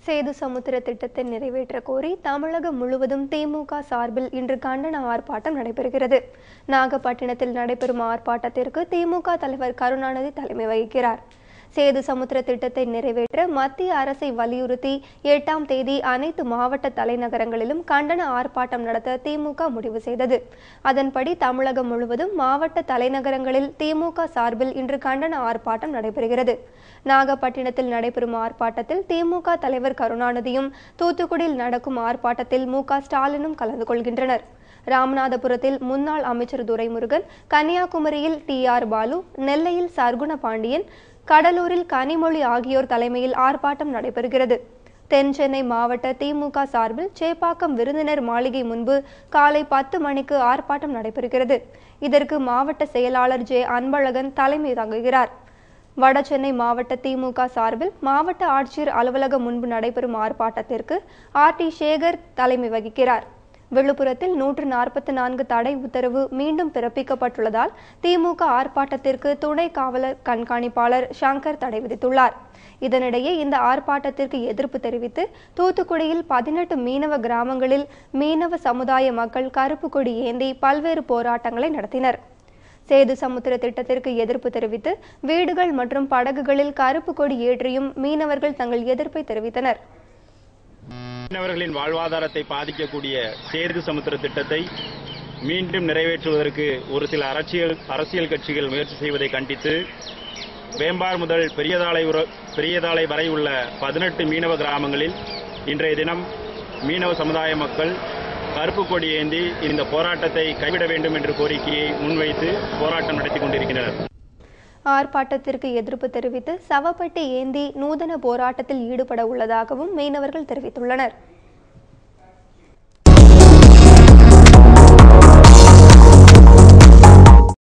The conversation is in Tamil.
சேது சமுத்திர திட்டத்தை நிறைவேற்ற கோரி தமிழகம் முழுவதும் திமுக சார்பில் இன்று கண்டன ஆர்ப்பாட்டம் நடைபெறுகிறது நாகப்பட்டினத்தில் நடைபெறும் ஆர்ப்பாட்டத்திற்கு திமுக தலைவர் கருணாநிதி தலைமை வகிக்கிறார் சேது சமுத்திர திட்டத்தை நிறைவேற்ற மத்திய அரசை வலியுறுத்தி எட்டாம் தேதி அனைத்து மாவட்ட தலைநகரங்களிலும் கண்டன ஆர்ப்பாட்டம் நடத்த திமுக முடிவு செய்தது அதன்படி தமிழகம் முழுவதும் மாவட்ட தலைநகரங்களில் திமுக சார்பில் இன்று கண்டன ஆர்ப்பாட்டம் நடைபெறுகிறது நாகப்பட்டினத்தில் நடைபெறும் ஆர்ப்பாட்டத்தில் திமுக தலைவர் கருணாநிதியும் தூத்துக்குடியில் நடக்கும் ஆர்ப்பாட்டத்தில் மு க ஸ்டாலினும் கலந்து கொள்கின்றனர் ராமநாதபுரத்தில் முன்னாள் அமைச்சர் துரைமுருகன் கன்னியாகுமரியில் டி ஆர் பாலு நெல்லையில் சர்க்குண பாண்டியன் கடலூரில் கனிமொழி ஆகியோர் தலைமையில் ஆர்ப்பாட்டம் நடைபெறுகிறது தென் சென்னை மாவட்ட திமுக சார்பில் சேப்பாக்கம் விருந்தினர் மாளிகை முன்பு காலை பத்து மணிக்கு ஆர்ப்பாட்டம் நடைபெறுகிறது இதற்கு மாவட்ட செயலாளர் ஜே அன்பழகன் தலைமை தாங்குகிறார் வடசென்னை மாவட்ட திமுக சார்பில் மாவட்ட ஆட்சியர் அலுவலகம் முன்பு நடைபெறும் ஆர்ப்பாட்டத்திற்கு ஆர் டி சேகர் தலைமை வகிக்கிறார் விழுப்புரத்தில் நூற்று நாற்பத்தி நான்கு தடை உத்தரவு மீண்டும் பிறப்பிக்கப்பட்டுள்ளதால் திமுக ஆர்ப்பாட்டத்திற்கு துணை காவலர் கண்காணிப்பாளர் சங்கர் தடை விதித்துள்ளார் இதனிடையே இந்த ஆர்ப்பாட்டத்திற்கு எதிர்ப்பு தெரிவித்து தூத்துக்குடியில் பதினெட்டு மீனவ கிராமங்களில் மீனவ சமுதாய மக்கள் கருப்பு கொடி ஏந்தி பல்வேறு போராட்டங்களை நடத்தினர் சேது சமுத்திர திட்டத்திற்கு எதிர்ப்பு தெரிவித்து வீடுகள் மற்றும் படகுகளில் கருப்பு கொடி ஏற்றியும் மீனவர்கள் தங்கள் எதிர்ப்பை தெரிவித்தனர் மீனவர்களின் வாழ்வாதாரத்தை பாதிக்கக்கூடிய சேது சமுத்திர திட்டத்தை மீண்டும் நிறைவேற்றுவதற்கு ஒரு சில அரசியல் அரசியல் கட்சிகள் முயற்சி செய்வதை கண்டித்து வேம்பார் முதல் பெரியதாளை உர- பெரியதாளை வரை உள்ள பதினெட்டு மீனவ கிராமங்களில் இன்றைய தினம் மீனவ சமுதாய மக்கள் கருப்பு கொடி ஏந்தி இந்த போராட்டத்தை கைவிட வேண்டும் என்ற கோரிக்கையை முன்வைத்து போராட்டம் நடத்தி கொண்டிருக்கின்றனர் ஆர்ப்பாட்டத்திற்கு எதிர்ப்பு தெரிவித்து சவப்பெட்டி ஏந்தி நூதன போராட்டத்தில் ஈடுபட உள்ளதாகவும் மீனவர்கள் தெரிவித்துள்ளனர்